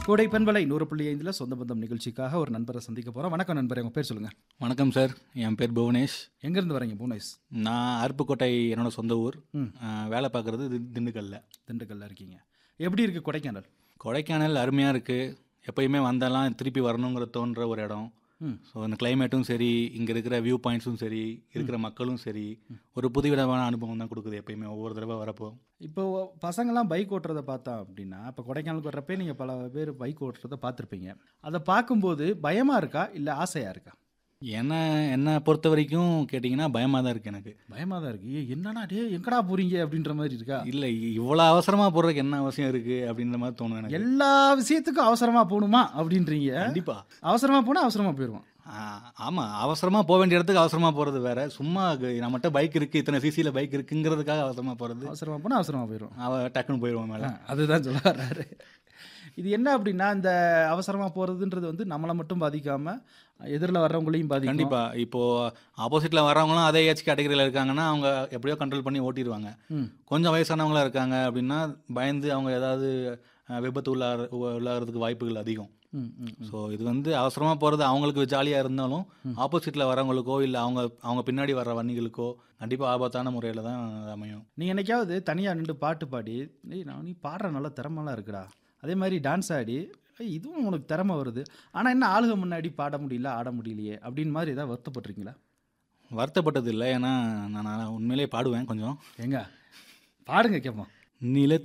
கோடை பண்பலை நூறு புள்ளி ஐந்தில் சொந்த பந்தம் நிகழ்ச்சிக்காக ஒரு நண்பரை சந்திக்க போகிறோம் வணக்கம் நண்பரே உங்கள் பேர் சொல்லுங்கள் வணக்கம் சார் என் பேர் புவனேஷ் எங்கேருந்து வரீங்க பூனேஸ் நான் அருப்புக்கோட்டை என்னோட சொந்த ஊர் ம். அஹ், வேலை பார்க்குறது திண்டுக்கல்ல திண்டுக்கல்ல இருக்கீங்க எப்படி இருக்குது கொடைக்கானல் கொடைக்கானல் அருமையாக இருக்குது எப்பயுமே வந்தாலாம் திருப்பி வரணுங்கிற தோன்ற ஒரு இடம் ம் ஸோ அந்த கிளைமேட்டும் சரி இங்கே இருக்கிற வியூ பாயிண்ட்ஸும் சரி இருக்கிற மக்களும் சரி ஒரு புதுவிதமான அனுபவம் தான் கொடுக்குது எப்பயுமே ஒவ்வொரு தடவை வரப்போ இப்போ பசங்கள்லாம் பைக் ஓட்டுறத பார்த்தா அப்படின்னா இப்போ கொடைக்கானலுக்கு வர்றப்பே நீங்கள் பல பேர் பைக் ஓட்டுறத பார்த்துருப்பீங்க அதை பார்க்கும்போது பயமாக இருக்கா இல்லை ஆசையாக இருக்கா என்ன என்னை பொறுத்த வரைக்கும் கேட்டிங்கன்னா பயமாக தான் இருக்குது எனக்கு பயமாக தான் இருக்கு ஏ என்னடா டே எங்கடா போறீங்க அப்படின்ற மாதிரி இருக்கா இல்லை இவ்வளோ அவசரமாக போடுறதுக்கு என்ன அவசியம் இருக்குது அப்படின்ற மாதிரி தோணும் எனக்கு எல்லா விஷயத்துக்கும் அவசரமாக போகணுமா அப்படின்றீங்க கண்டிப்பாக அவசரமாக போனால் அவசரமாக போயிடுவோம் ஆமாம் அவசரமாக போக வேண்டிய இடத்துக்கு அவசரமாக போகிறது வேற சும்மா கு- நம்மகிட்ட பைக் இருக்குது இத்தனை சிசியில் பைக் இருக்குங்கிறதுக்காக அவசரமாக போகிறது அவசரமாக போனால் அவசரமாக போயிடும் அவ டக்குன்னு போயிடுவோம் மேலே அதுதான் சொல்ல வர்றாரு இது என்ன அப்படின்னா இந்த அவசரமாக போகிறதுன்றது வந்து நம்மளை மட்டும் பாதிக்காமல் எதிரில் வர்றவங்களையும் பாதிக்கும் கண்டிப்பாக இப்போது ஆப்போசிட்டில் வரவங்களும் அதே ஏஜ் கேட்டகரியில் இருக்காங்கன்னா அவங்க எப்படியோ கண்ட்ரோல் பண்ணி ஓட்டிடுவாங்க ம் கொஞ்சம் வயசானவங்களா இருக்காங்க அப்படின்னா பயந்து அவங்க ஏதாவது அஹ், விபத்து உள்ளார உள்ளாகிறதுக்கு வாய்ப்புகள் அதிகம் ம் ம் ம். ஸோ இது வந்து அவசரமாக போகிறது அவங்களுக்கு ஜாலியாக இருந்தாலும் ஆப்போசிட்டில் வரவங்களுக்கோ இல்லை அவங்க அவங்க பின்னாடி வர்ற வண்டிகளுக்கோ கண்டிப்பாக ஆபத்தான முறையில் தான் அது அமையும் நீ என்னைக்காவது தனியாக நின்று பாட்டு பாடி ஏய் நான் நீ பாடுற நல்ல திறமெல்லாம் இருக்குடா அதே மாதிரி டான்ஸ் ஆடி ஏய் இதுவும் உனக்கு திறமை வருது ஆனால் என்ன ஆளுக முன்னாடி பாட முடியல ஆட முடியலையே அப்படின்னு மாதிரி ஏதாவது வருத்தப்பட்டிருக்கீங்களா வருத்தப்பட்டது இல்லை ஏன்னா நான் நான் உண்மையிலேயே பாடுவேன் கொஞ்சம் ஏங்க பாடுங்க கேட்போம் நிலத்